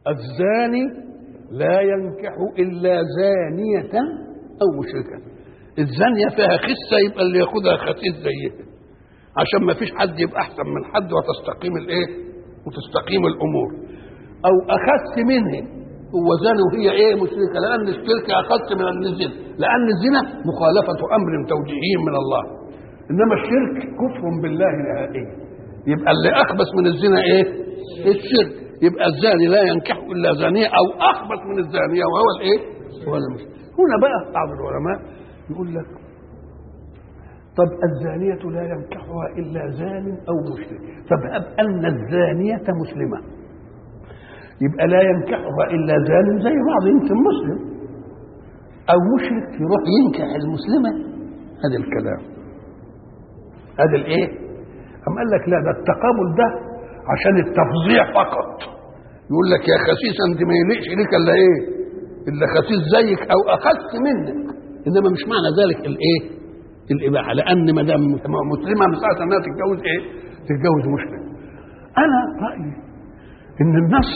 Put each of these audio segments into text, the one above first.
الزاني لا ينكح الا زانيه او مشركه الزانيه فيها خسه يبقى اللي ياخدها خسيس زيها عشان ما فيش حد يبقى احسن من حد وتستقيم الايه وتستقيم الامور او اخس منه هو زاني وهي ايه مشركه لان الشرك اخس من الزنا لان الزنا مخالفه امر توجيهي من الله انما الشرك كفر بالله نهائيا يبقى اللي اخبث من الزنا ايه الشرك يبقى الزاني لا ينكح الا زانيه او اخبث من الزانيه وهو الايه هو المشرك هنا بقى بعض العلماء يقول لك طب الزانية لا ينكحها إلا زان أو مشرك فبأب أن الزانية مسلمة يبقى لا ينكحها إلا زان زي بعض يمكن مسلم أو مشرك يروح ينكح المسلمة هذا الكلام هذا الإيه أم قال لك لا ده التقابل ده عشان التفظيع فقط يقول لك يا خسيس أنت ما يليقش لك إلا إيه إلا خسيس زيك أو أخس منك إنما مش معنى ذلك الإيه الإباحة لأن ما دام مسلمة مسألة أنها تتجوز إيه؟ تتجوز مسلم. أنا رأيي إن النص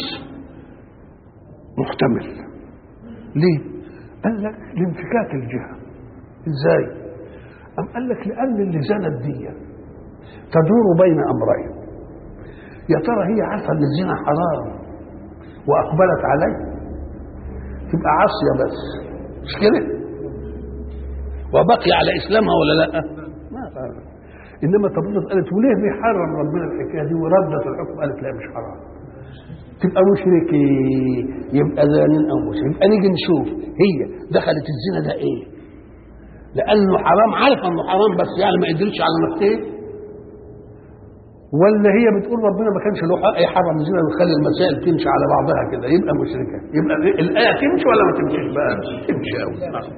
محتمل. ليه؟ قال لك لانفكاك الجهة. إزاي؟ أم قال لك لأن اللي زنت دي تدور بين أمرين. يا ترى هي عارفة إن الزنا حرام وأقبلت عليه تبقى عاصية بس مش كده؟ وبقي على اسلامها ولا لا؟ ما فعلا. انما تبص قالت وليه بيحرم ربنا الحكايه دي وردت الحكم قالت لا مش حرام. تبقى مشرك يبقى زانين او مشرك يبقى نيجي نشوف هي دخلت الزنا ده ايه؟ لانه حرام عارفه انه حرام بس يعني ما قدرتش على نفسها ولا هي بتقول ربنا ما كانش له حق يحرم الزنا ويخلي المسائل تمشي على بعضها كده يبقى مشركه يبقى الايه تمشي ولا ما تمشيش بقى؟ تمشي قوي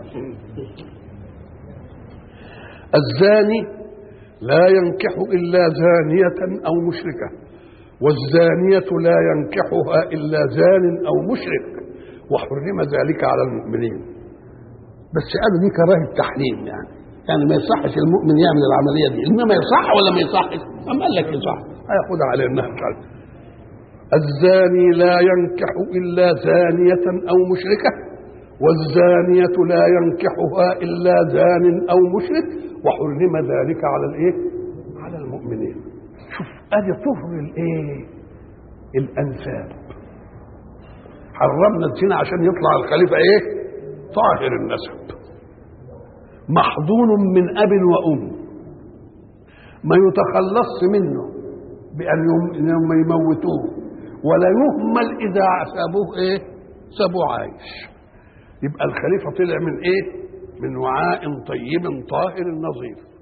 الزاني لا ينكح إلا زانية أو مشركة والزانية لا ينكحها إلا زان أو مشرك وحرم ذلك على المؤمنين بس قالوا دي كراهة تحريم يعني يعني ما يصحش المؤمن يعمل العملية دي إنما يصح ولا ما يصحش أم قال لك يصح هياخدها على إنها مش الزاني لا ينكح إلا زانية أو مشركة والزانية لا ينكحها إلا زان أو مشرك وحرم ذلك على الإيه؟ على المؤمنين. شوف أدي طهر الإيه؟ الأنساب. حرمنا الزنا عشان يطلع الخليفة إيه؟ طاهر النسب. محضون من أب وأم. ما يتخلص منه بأن يوم يموتوه ولا يهمل إذا سابوه إيه؟ سابوه عايش. يبقى الخليفه طلع من ايه؟ من وعاء طيب طاهر نظيف